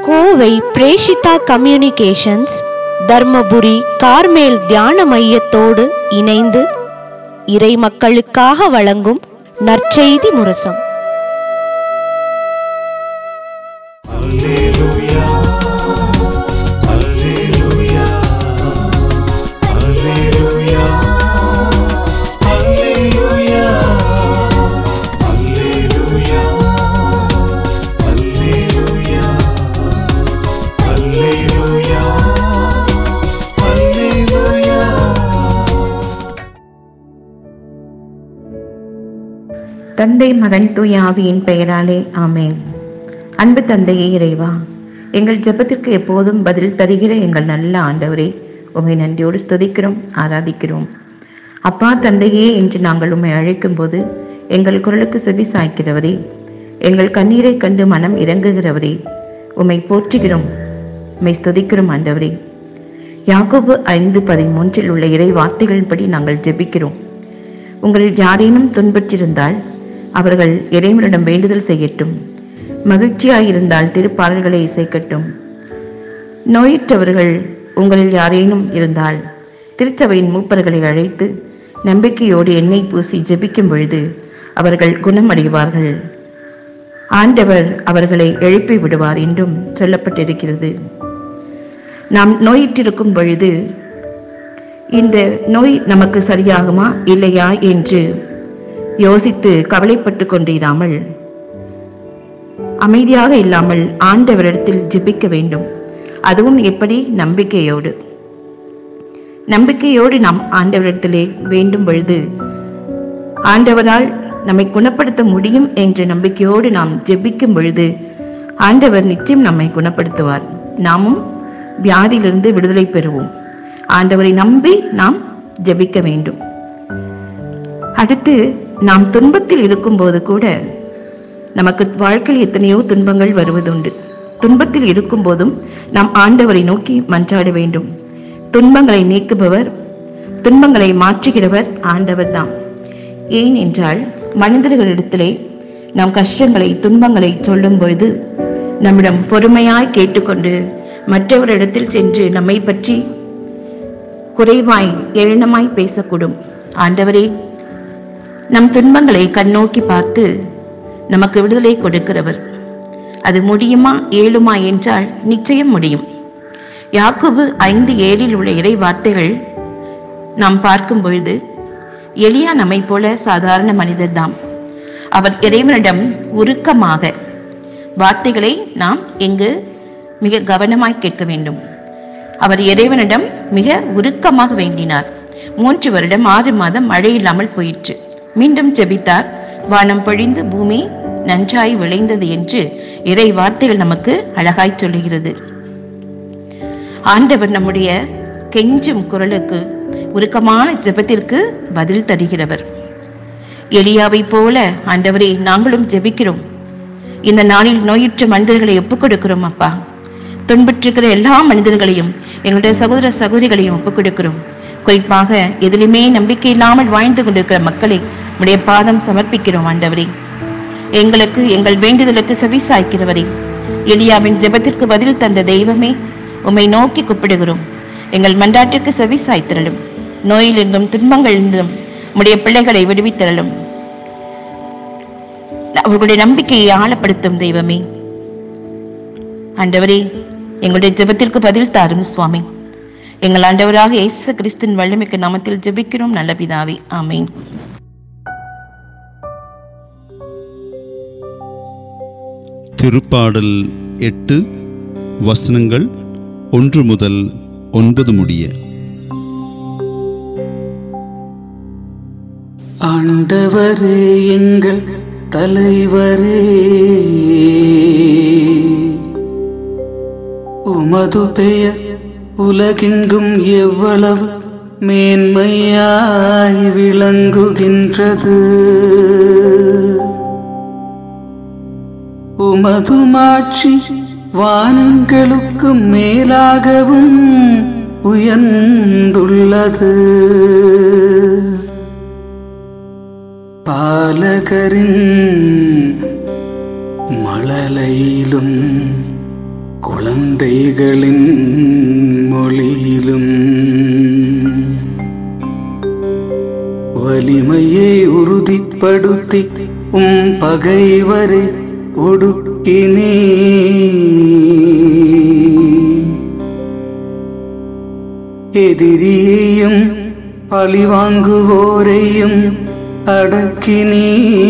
Kovai Preshitha communications Dharmapuri Carmel தியான மையத்தோடு இணைந்து இறை மக்களுக்காக வழங்கும் நற்செய்தி முரசம் தந்தை மகன் தூய ஆவியின் பெயராலே ஆமேன் அன்பு தந்தையே இறைவா எங்கள் ஜெபத்திற்கு எப்போதும் பதில் தருகிற எங்கள் நல்ல ஆண்டவரே உம்மை நன்றியோடு ஸ்துதிக்கிறோம் ஆராதிக்கிறோம் அப்பா தந்தையே என்று நாங்கள் உம்மை அழைக்கும்போது எங்கள் குரலுக்கு செவி சாய்க்கிறவரே எங்கள் கண்ணீரை கண்டு மனம் இறங்குகிறவரே உம்மை போற்றுகிறோம் உம்மை ஸ்துதிக்கிறோம் ஆண்டவரே யாக்கோபு ஐந்து பதிமூன்றில் உள்ள இறை வார்த்தைகளின்படி நாங்கள் ஜெபிக்கிறோம் உங்களில் யாரேனும் துன்பற்றிருந்தால் அவர்கள் இறைவனிடம் வேண்டுதல் செய்யட்டும் மகிழ்ச்சியாயிருந்தால் திருப்பாடல்களை இசைக்கட்டும் நோயுற்றவர்கள் உங்களில் யாரேனும் இருந்தால் திருச்சபையின் மூப்பர்களை அழைத்து நம்பிக்கையோடு எண்ணெய் பூசி ஜெபிக்கும் பொழுது அவர்கள் குணமடைவார்கள் ஆண்டவர் அவர்களை எழுப்பி விடுவார் என்றும் சொல்லப்பட்டிருக்கிறது நாம் நோயிற்றிருக்கும் பொழுது இந்த நோய் நமக்கு சரியாகுமா இல்லையா என்று யோசித்து கவலைப்பட்டு கொண்டிராமல் அமைதியாக இல்லாமல் ஆண்டவரிடத்தில் ஜெபிக்க வேண்டும் அதுவும் எப்படி நம்பிக்கையோடு நம்பிக்கையோடு நாம் ஆண்டவரிடத்திலே வேண்டும் பொழுது ஆண்டவரால் நம்மை குணப்படுத்த முடியும் என்ற நம்பிக்கையோடு நாம் ஜெபிக்கும் பொழுது ஆண்டவர் நிச்சயம் நம்மை குணப்படுத்துவார் நாமும் வியாதியிலிருந்து விடுதலை பெறுவோம் ஆண்டவரை நம்பி நாம் ஜெபிக்க வேண்டும் அடுத்து நாம் துன்பத்தில் இருக்கும்போது கூட நமக்கு வாழ்க்கையில் எத்தனையோ துன்பங்கள் வருவதுண்டு துன்பத்தில் இருக்கும்போதும் நாம் ஆண்டவரை நோக்கி மன்றாட வேண்டும் துன்பங்களை நீக்குபவர் துன்பங்களை மாற்றுகிறவர் ஆண்டவர் தான் ஏன் என்றால் மனிதர்களிடத்திலே நாம் கஷ்டங்களை துன்பங்களை சொல்லும் பொழுது நம்மிடம் பொறுமையாய் கேட்டுக்கொண்டு மற்றவரிடத்தில் சென்று நம்மை பற்றி குறைவாய் ஏளனமாய் பேசக்கூடும் ஆண்டவரே நம் துன்பங்களை கண்ணோக்கி பார்த்து நமக்கு விடுதலை கொடுக்கிறவர் அது முடியுமா ஏழுமா என்றால் நிச்சயம் முடியும் யாக்கோபு ஐந்து ஏழில் உள்ள இறை வார்த்தைகள் நாம் பார்க்கும் பொழுது எளியா நம்மை போல சாதாரண மனிதர்தாம் அவர் இறைவனிடம் உருக்கமாக வார்த்தைகளை நாம் இங்கு மிக கவனமாய் கேட்க வேண்டும் அவர் இறைவனிடம் மிக உருக்கமாக வேண்டினார் மூன்று வருடம் ஆறு மாதம் மழை இல்லாமல் போயிற்று மீண்டும் ஜெபித்தார் வானம் பொழிந்து பூமி நன்றாய் விளைந்தது என்று இறை வார்த்தைகள் நமக்கு அழகாய் சொல்லுகிறது ஆண்டவர் நம்முடைய கெஞ்சும் குரலுக்கு உருக்கமான ஜெபத்திற்கு பதில் தருகிறவர் எலியாவை போல ஆண்டவரே நாங்களும் ஜெபிக்கிறோம் இந்த நாளில் நோயுற்ற மனிதர்களை ஒப்புக் கொடுக்கிறோம் அப்பா துன்பற்றிருக்கிற எல்லா மனிதர்களையும் எங்களுடைய சகோதர சகோதரிகளையும் ஒப்புக் கொடுக்கிறோம் குறிப்பாக எதிலுமே நம்பிக்கை இல்லாமல் வாழ்ந்து கொண்டிருக்கிற மக்களை உடைய பாதம் சமர்ப்பிக்கிறோம் ஆண்டவரே எங்களுக்கு எங்கள் வேண்டுதலுக்கு செவி சாய்க்கிறவரே எலியாவின் ஜெபத்திற்கு பதில் தந்த தெய்வமே உம்மை நோக்கி கூப்பிடுகிறோம் எங்கள் மன்றாட்டிற்கு செவி சாய்த்திரளும் நோயிலிருந்தும் துன்பங்களிலிருந்தும் உம்முடைய பிள்ளைகளை விடுவித்திரளும் அவர்களுடைய நம்பிக்கையை ஆழப்படுத்தும் தெய்வமே ஆண்டவரே எங்களுடைய ஜெபத்திற்கு பதில் தாரும் சுவாமி எங்கள் ஆண்டவராக இயேசு கிறிஸ்துவின் வல்லமிக்க நாமத்தில் ஜெபிக்கிறோம் நல்ல பிதாவே ஆமென் திருப்பாடல் எட்டு வசனங்கள் ஒன்று முதல் ஒன்பது முடிய ஆண்டவரே எங்கள் தலைவரே உமது பெயர் உலகெங்கும் எவ்வளவு மேன்மையாய் விளங்குகின்றது உமது மாட்சி வானங்களுக்கும் மேலாகவும் உயர்ந்துள்ளது பாலகரின் மழலையிலும் குழந்தைகளின் மொழியிலும் வலிமையை உறுதிப்படுத்தி உம் பகைவரை ஒடுக்கினே எதிரியையும் பழிவாங்குவோரையும் அடக்கினே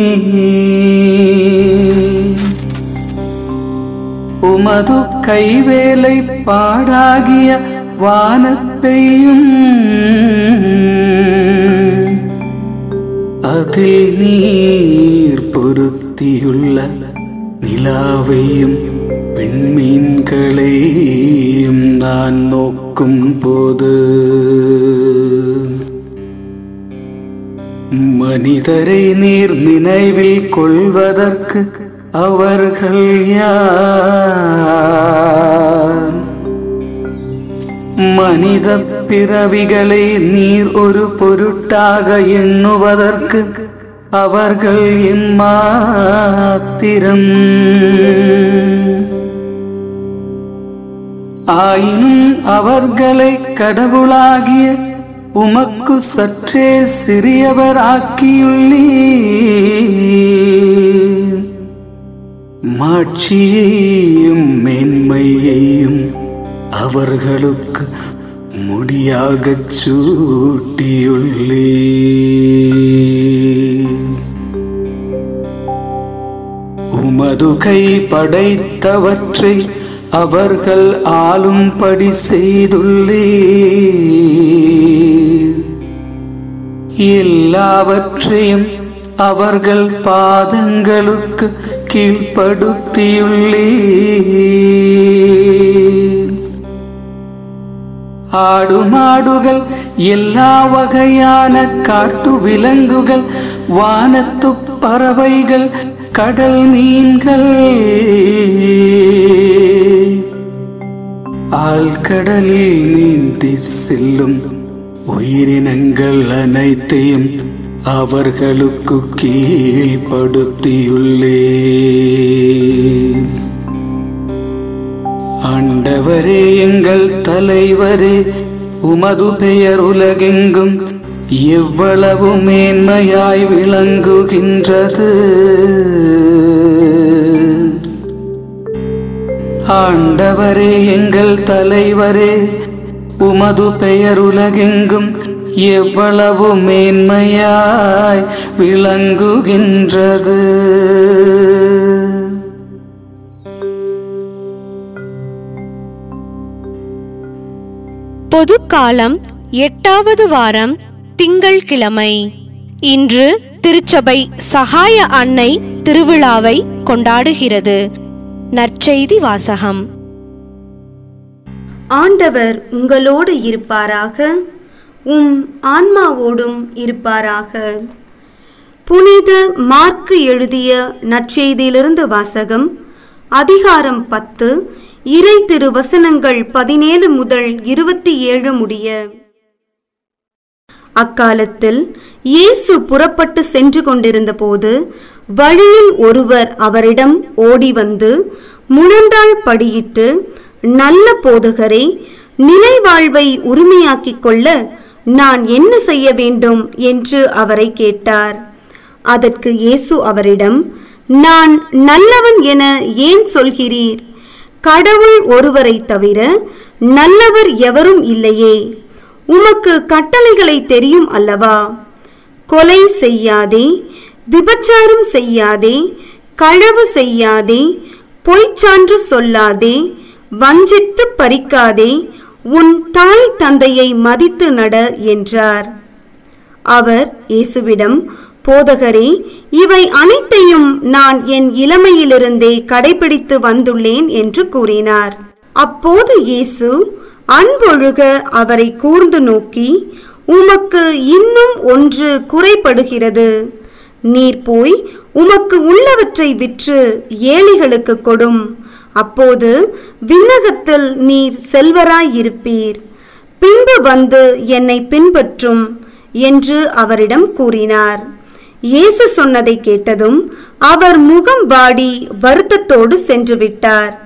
உமது கைவேலை பாடாகிய வானத்தையும் அதில் நீர் பொருத்தியுள்ள நிலாவையும் பெண்மீன்களையும் நான் நோக்கும் போது மனிதரை நீர் நினைவில் கொள்வதற்கு அவர்கள் யார் மனித பிறவிகளை நீர் ஒரு பொருட்டாக எண்ணுவதற்கு அவர்கள் இம்மாத்திரம் ஆயினும் அவர்களை கடவுளாகிய உமக்கு சற்றே சிறியவர் ஆக்கியுள்ளே மாட்சியையும் மேன்மையையும் அவர்களுக்கு முடியாகச் சூட்டியுள்ளே உமது கை படைத்தவற்றை அவர்கள் ஆளும்படி செய்துள்ளே எல்லாவற்றையும் அவர்கள் பாதங்களுக்கு கீழ்ப்படுத்தியுள்ளே ஆடு மாடுகள் எல்லா வகையான காட்டு விலங்குகள் வானத்து பறவைகள் கடல் மீன்கள் ஆழ்கடலில் நீந்தி செல்லும் உயிரினங்கள் அனைத்தையும் அவர்களுக்கு கீழ்ப்படுத்தியுள்ளே ஆண்டவரே எங்கள் தலைவரே உமது பெயர் உலகெங்கும் எவ்வளவு மேன்மையாய் விளங்குகின்றது ஆண்டவரே எங்கள் தலைவரே உமது பெயர் உலகெங்கும் எவ்வளவு மேன்மையாய் விளங்குகின்றது பொதுக்காலம் எட்டாவது வாரம் திங்கள்கிழமை இன்று திருச்சபை சகாய அன்னை திருவிழாவை கொண்டாடுகிறது நற்செய்தி வாசகம் ஆண்டவர் உங்களோடு இருப்பாராக உம் ஆன்மாவோடும் இருப்பாராக புனித மார்க்கு எழுதிய நற்செய்தியிலிருந்து வாசகம் அதிகாரம் பத்து இறை திருவசனங்கள் பதினேழு முதல் இருபத்தி ஏழு முடிய அக்காலத்தில் இயேசு புறப்பட்டு சென்று கொண்டிருந்த போது வழியில் ஒருவர் அவரிடம் ஓடி வந்து முழந்தாள் படியிட்டு நல்ல போதகரை நிலை வாழ்வை உரிமையாக்கிக் கொள்ள நான் என்ன செய்ய வேண்டும் என்று அவரை கேட்டார் அதற்கு இயேசு அவரிடம் நான் நல்லவன் என ஏன் சொல்கிறீர் கடவுள் ஒருவரை தவிர நல்லவர் எவரும் இல்லையே உமக்கு கட்டளைகளை தெரியும் அல்லவா கொலை செய்யாதே விபச்சாரம் செய்யாதே களவு செய்யாதே பொய்ச்சான்று சொல்லாதே வஞ்சித்து பறிக்காதே உன் தாய் தந்தையை மதித்து நட என்றார் அவர் இயேசுவிடம் போதகரே இவை அனைத்தையும் நான் என் இளமையிலிருந்தே கடைபிடித்து வந்துள்ளேன் என்று கூறினார் அப்போது இயேசு அன்பொழுக அவரை கூர்ந்து நோக்கி உமக்கு இன்னும் ஒன்று குறைபடுகிறது நீர் போய் உமக்கு உள்ளவற்றை விற்று ஏழைகளுக்கு கொடும் அப்போது விண்ணகத்தில் நீர் செல்வராயிருப்பீர் பின்பு வந்து என்னை பின்பற்றும் என்று அவரிடம் கூறினார் இயேசு சொன்னதை கேட்டதும் அவர் முகம் வாடி வருத்தத்தோடு சென்று விட்டார்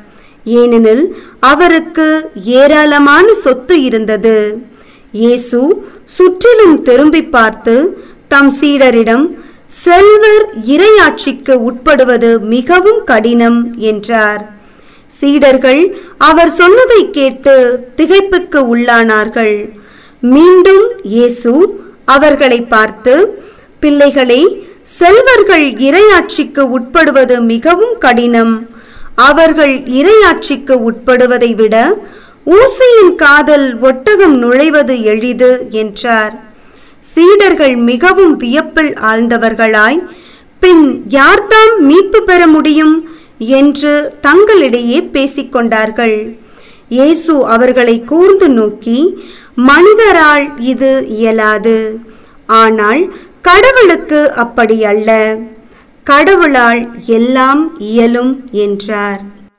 ஏனெனில் அவருக்கு ஏராளமான சொத்து இருந்தது இயேசு சுற்றிலும் திரும்பி பார்த்து தம் சீடரிடம் செல்வர் இறையாட்சிக்கு உட்படுவது மிகவும் கடினம் என்றார் சீடர்கள் அவர் சொன்னதை கேட்டு திகைப்புக்கு உள்ளானார்கள் மீண்டும் இயேசு அவர்களை பார்த்து பிள்ளைகளே செல்வர்கள் இறையாட்சிக்கு உட்படுவது மிகவும் கடினம் அவர்கள் இறையாட்சிக்கு உட்படுவதை விட ஊசியின் காதல் ஒட்டகம் நுழைவது எளிது என்றார் சீடர்கள் மிகவும் வியப்பில் ஆழ்ந்தவர்களாய் பின் யார்தாம் மீட்பு பெற முடியும் என்று தங்களிடையே பேசிக்கொண்டார்கள் இயேசு அவர்களை கூர்ந்து நோக்கி மனிதரால் இது இயலாது ஆனால் கடவுளுக்கு அப்படி அல்ல கடவுளால் எல்லாம் இயலும் என்றார்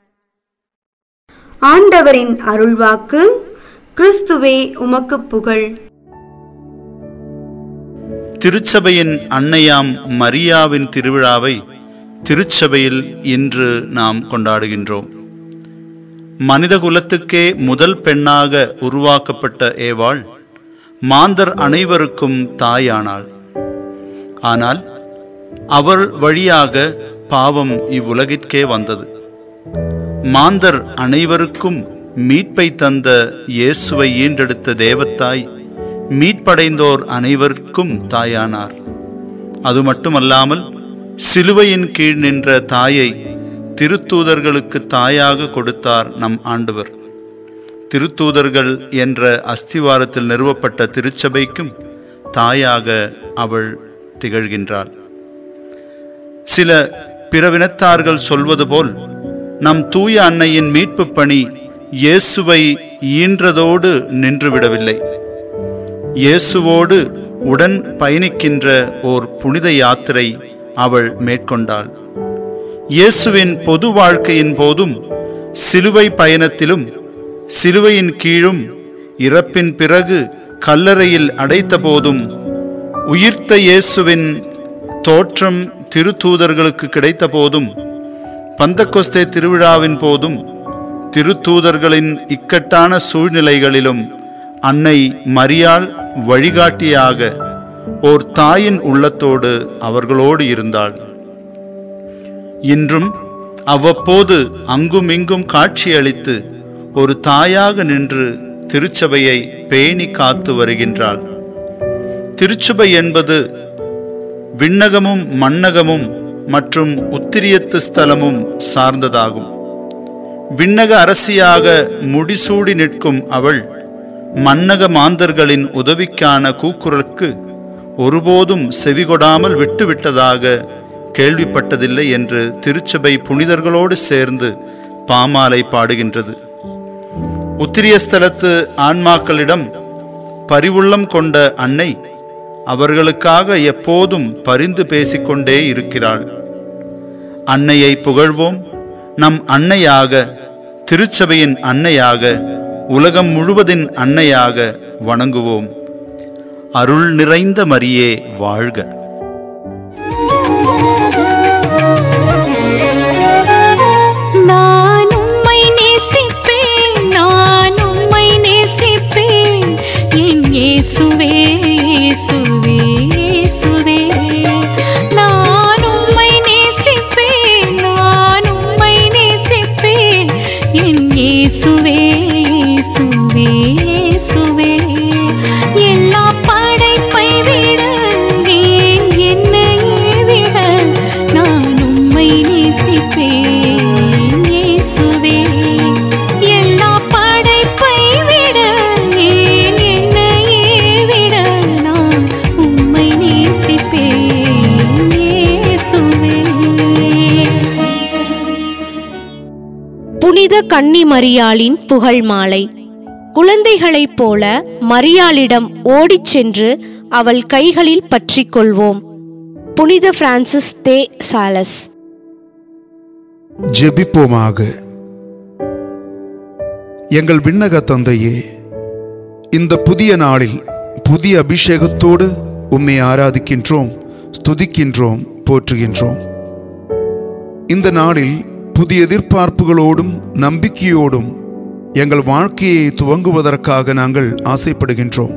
ஆண்டவரின் அருள்வாக்கு கிறிஸ்துவே உமக்கு புகழ் திருச்சபையின் அன்னையாம் மரியாவின் திருவிழாவை திருச்சபையில் இன்று நாம் கொண்டாடுகின்றோம் மனித குலத்துக்கே முதல் பெண்ணாக உருவாக்கப்பட்ட ஏவாள் மாந்தர் அனைவருக்கும் தாயானாள் ஆனால் அவள் வழியாக பாவம் இவ்வுலகிற்கே வந்தது மாந்தர் அனைவருக்கும் மீட்பை தந்த இயேசுவை ஈன்றெடுத்த தேவத்தாய் மீட்படைந்தோர் அனைவருக்கும் தாயானார் அது மட்டுமல்லாமல் சிலுவையின் கீழ் நின்ற தாயை திருத்தூதர்களுக்கு தாயாக கொடுத்தார் நம் ஆண்டவர் திருத்தூதர்கள் என்ற அஸ்திவாரத்தில் நிறுவப்பட்ட திருச்சபைக்கும் தாயாக அவள் திகழ்கின்றாள் சில பிறவினத்தார்கள் சொல்வது போல் நம் தூய அன்னையின் மீட்புப் பணி இயேசுவை ஈன்றதோடு நின்றுவிடவில்லை இயேசுவோடு உடன் பயணிக்கின்ற ஓர் புனித யாத்திரை அவள் மேற்கொண்டாள் இயேசுவின் பொது வாழ்க்கையின் போதும் சிலுவை பயணத்திலும் சிலுவையின் கீழும் இறப்பின் பிறகு கல்லறையில் அடைத்த போதும் உயிர்த்த இயேசுவின் தோற்றம் திருத்தூதர்களுக்கு கிடைத்த போதும் பந்தக்கொஸ்தே திருவிழாவின் போதும் திருத்தூதர்களின் இக்கட்டான சூழ்நிலைகளிலும் அன்னை மரியாள் வழிகாட்டியாக ஓர் தாயின் உள்ளத்தோடு அவர்களோடு இருந்தாள் இன்றும் அவ்வப்போது அங்குமிங்கும் காட்சியளித்து ஒரு தாயாக நின்று திருச்சபையை பேணி காத்து வருகின்றாள் திருச்சபை என்பது விண்ணகமும் மண்ணகமும் மற்றும் உத்திரியத்து ஸ்தலமும் சார்ந்ததாகும் விண்ணக அரசியாக முடிசூடி நிற்கும் அவள் மன்னக மாந்தர்களின் உதவிக்கான கூக்குரலுக்கு ஒருபோதும் செவிகொடாமல் விட்டுவிட்டதாக கேள்விப்பட்டதில்லை என்று திருச்சபை புனிதர்களோடு சேர்ந்து பாமாலை பாடுகின்றது உத்திரியஸ்தலத்து ஆன்மாக்களிடம் பரிவுள்ளம் கொண்ட அன்னை அவர்களுக்காக எப்போதும் பரிந்து பேசிக்கொண்டே இருக்கிறாள் அன்னையை புகழ்வோம் நம் அன்னையாக திருச்சபையின் அன்னையாக உலகம் முழுவதின் அன்னையாக வணங்குவோம் அருள் நிறைந்த மரியே வாழ்க நான் உம்மை நேசிப்பேன் நான் உம்மை நேசிப்பேன் என் இயேசுவே இயேசுவே இயேசுவே நான் உம்மை நேசிப்பேன் நான் உம்மை நேசிப்பேன் என் இயேசுவே இயேசுவே இயேசுவே எல்லா படைப்பை விட ஏன் என்னையே விட நான் உம்மை நேசிப்பேன் இயேசுவே எல்லா படைப்பை விட ஏன் என்னையே விட நான் உம்மை நேசிப்பேன் இயேசுவே புனித கன்னி மரியாளின் புகழ் மாலை குழந்தைகளைப் போல மரியாளிடம் ஓடிச் சென்று அவள் கைகளில் பற்றிக் கொள்வோம் புனித பிரான்சிஸ் தே சாலஸ் ஜெபிப்போமாக எங்கள் விண்ணக தந்தையே இந்த புதிய நாளில் புதிய அபிஷேகத்தோடு உம்மை ஆராதிக்கின்றோம் ஸ்துதிக்கின்றோம் போற்றுகின்றோம் இந்த நாளில் புதிய எதிர்பார்ப்புகளோடும் நம்பிக்கையோடும் எங்கள் வாழ்க்கையை துவங்குவதற்காக நாங்கள் ஆசைப்படுகின்றோம்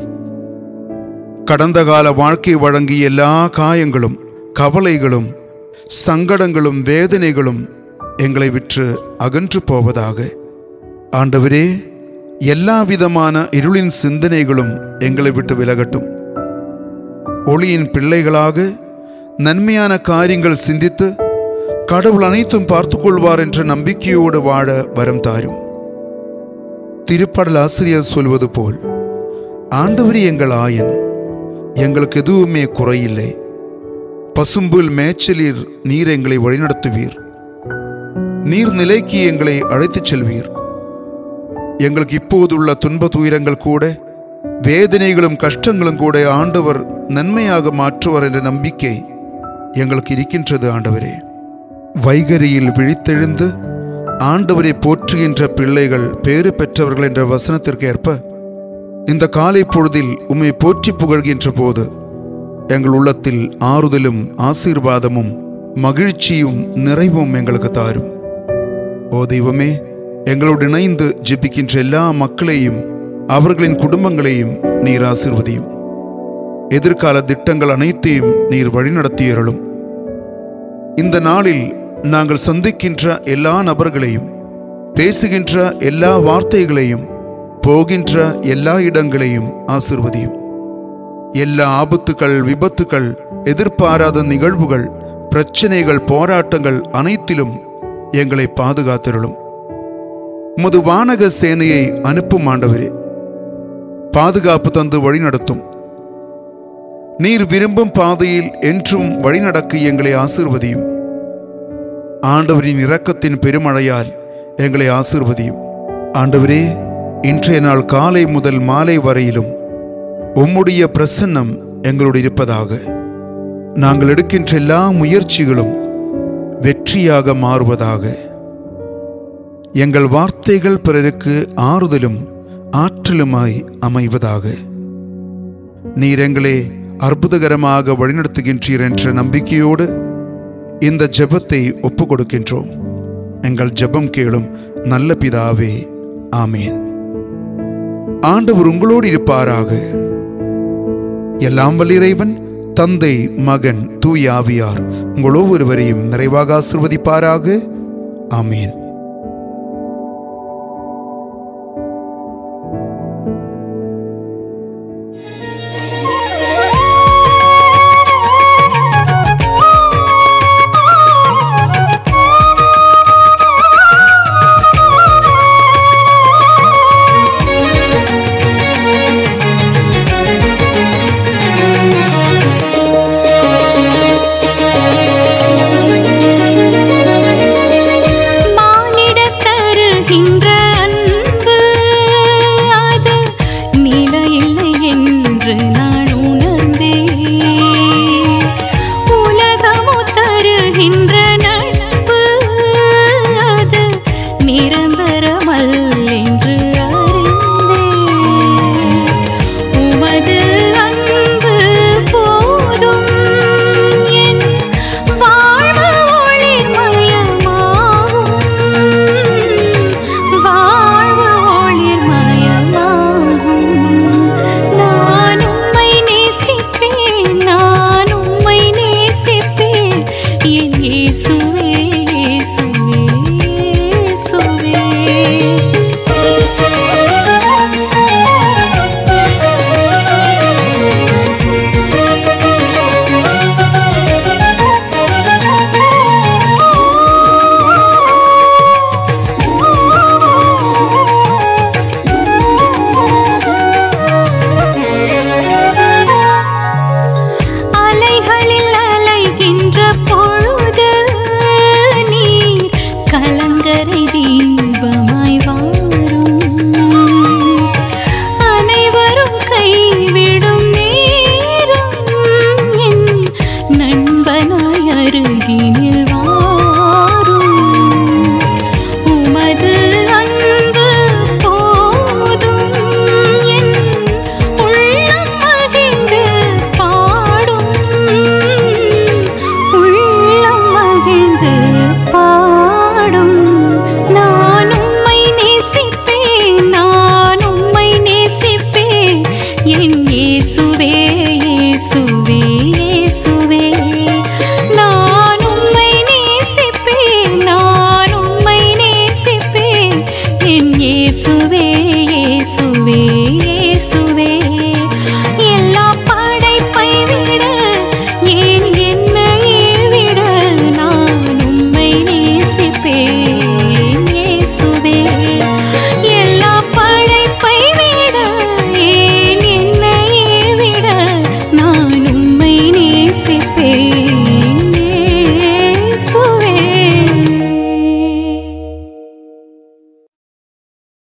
கடந்த கால வாழ்க்கை வழங்கிய எல்லா காயங்களும் கவலைகளும் சங்கடங்களும் வேதனைகளும் எங்களை விற்று அகன்று போவதாக ஆண்டவரே எல்லா விதமான இருளின் சிந்தனைகளும் எங்களை விட்டு விலகட்டும் ஒளியின் பிள்ளைகளாக நன்மையான காரியங்கள் சிந்தித்து கடவுள் அனைத்தும் பார்த்துக் கொள்வார் என்ற நம்பிக்கையோடு வாழ வரம் தாரும் திருப்படல் ஆசிரியர் சொல்வது போல் ஆண்டவரே எங்கள் ஆயன் எங்களுக்கு எதுவுமே குறையில்லை பசும்புல் மேய்ச்சலில் நீர் எங்களை வழிநடத்துவீர் நீர் நிலைக்கு எங்களை அழைத்துச் செல்வீர் எங்களுக்கு இப்போதுள்ள துன்ப துயரங்கள் கூட வேதனைகளும் கஷ்டங்களும் கூட ஆண்டவர் நன்மையாக மாற்றுவார் என்ற நம்பிக்கை எங்களுக்கு இருக்கின்றது ஆண்டவரே வைகரியில் விழித்தெழுந்து ஆண்டவரை போற்றுகின்ற பிள்ளைகள் பேறு பெற்றவர்கள் என்ற வசனத்திற்கு ஏற்ப இந்த காலை பொழுதில் உம்மை போற்றி புகழ்கின்ற போது எங்கள் உள்ளத்தில் ஆறுதலும் ஆசீர்வாதமும் மகிழ்ச்சியும் நிறைவும் எங்களுக்கு தாரும் ஓ தெய்வமே எங்களோடு இணைந்து ஜெபிக்கின்ற எல்லா மக்களையும் அவர்களின் குடும்பங்களையும் நீர் ஆசீர்வதியும் எதிர்கால திட்டங்கள் அனைத்தையும் நீர் வழிநடத்தியருளும் இந்த நாளில் நாங்கள் சந்திக்கின்ற எல்லா நபர்களையும் பேசுகின்ற எல்லா வார்த்தைகளையும் போகின்ற எல்லா இடங்களையும் ஆசிர்வதியும் எல்லா ஆபத்துக்கள் விபத்துக்கள் எதிர்பாராத நிகழ்வுகள் பிரச்சனைகள் போராட்டங்கள் அனைத்திலும் எங்களை பாதுகாத்திருளும் உமது வானக சேனையை அனுப்பும் ஆண்டவரே பாதுகாப்பு தந்து வழிநடத்தும் நீர் விரும்பும் பாதையில் என்றும் வழிநடக்க எங்களை ஆசிர்வதியும் ஆண்டவரின் இரக்கத்தின் பெருமழையால் எங்களை ஆசிர்வதியும் ஆண்டவரே இன்றைய நாள் காலை முதல் மாலை வரையிலும் உம்முடைய பிரசன்னம் எங்களோடு இருப்பதாக நாங்கள் எடுக்கின்ற எல்லா முயற்சிகளும் வெற்றியாக மாறுவதாக எங்கள் வார்த்தைகள் பிறருக்கு ஆறுதலும் ஆற்றலுமாய் அமைவதாக நீர் எங்களை அற்புதகரமாக வழிநடத்துகின்றீர் என்ற நம்பிக்கையோடு இந்த ஜெபத்தை ஒப்புக் கொடுக்கின்றோம் எங்கள் ஜெபம் கேளும் நல்ல பிதாவே ஆமேன் ஆண்டவர் உங்களோடு இருப்பாராக எல்லாம் வல்லிறைவன் தந்தை மகன் தூய் ஆவியார் உங்கள் ஒவ்வொருவரையும் நிறைவாக ஆசிர்வதிப்பாராக ஆமேன்